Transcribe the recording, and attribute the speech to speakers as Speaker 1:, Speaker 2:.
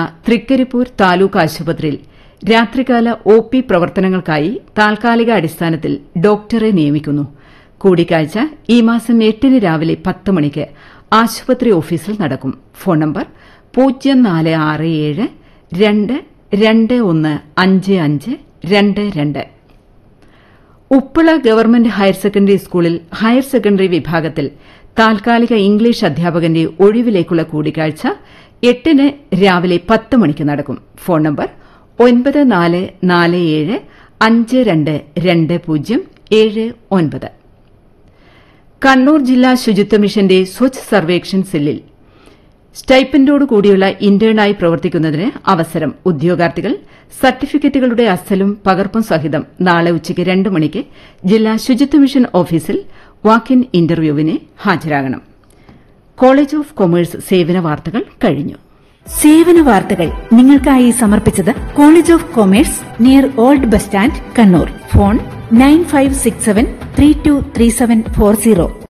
Speaker 1: തൃക്കരിപ്പൂർ താലൂക്ക് ആശുപത്രിയിൽ രാത്രികാല O P പ്രവർത്തനങ്ങൾക്കായി താൽക്കാലിക അടിസ്ഥാനത്തിൽ ഡോക്ടറെ നിയമിക്കുന്നു കൂടിക്കാഴ്ച ഈ മാസം എട്ടിന് രാവിലെ പത്ത് മണിക്ക് ആശുപത്രി ഓഫീസിൽ നടക്കും ഫോൺ നമ്പർ പൂജ്യം നാല് ആറ് ഏഴ് രണ്ട് രണ്ട് ഒന്ന് അഞ്ച് അഞ്ച് രണ്ട് രണ്ട് ഉപ്പള ഗവൺമെന്റ് ഹയർ സെക്കൻഡറി സ്കൂളിൽ ഹയർ സെക്കൻഡറി വിഭാഗത്തിൽ താൽക്കാലിക ഇംഗ്ലീഷ് അധ്യാപകന്റെ ഒഴിവിലേക്കുള്ള കൂടിക്കാഴ്ച എട്ടിന് രാവിലെ പത്ത് മണിക്ക് നടക്കും ഫോൺ നമ്പർ ഒൻപത് നാല് നാല് ഏഴ് അഞ്ച് രണ്ട് രണ്ട് പൂജ്യം ഏഴ് ഒൻപത് കണ്ണൂർ ജില്ലാ ശുചിത്വ മിഷന്റെ സ്വച്ഛ് സർവേക്ഷൺ സെല്ലിൽ സ്റ്റൈപ്പൻഡോട് കൂടിയുള്ള ഇന്റേണായി പ്രവർത്തിക്കുന്നതിന് അവസരം ഉദ്യോഗാർത്ഥികൾ സർട്ടിഫിക്കറ്റുകളുടെ അസലും പകർപ്പും സഹിതം നാളെ ഉച്ചയ്ക്ക് രണ്ട് മണിക്ക് ജില്ലാ ശുചിത്വ മിഷൻ ഓഫീസിൽ വാക്ക് ഇൻ ഇന്റർവ്യൂവിന് ഹാജരാകണം കോളേജ് ഓഫ് കൊമേഴ്സ് സേവന വാർത്തകൾ കഴിഞ്ഞു
Speaker 2: സേവന വാർത്തകൾ നിങ്ങൾക്കായി സമർപ്പിച്ചത് college of commerce near old bus stand Kannur phone nine five six seven three two three seven four zero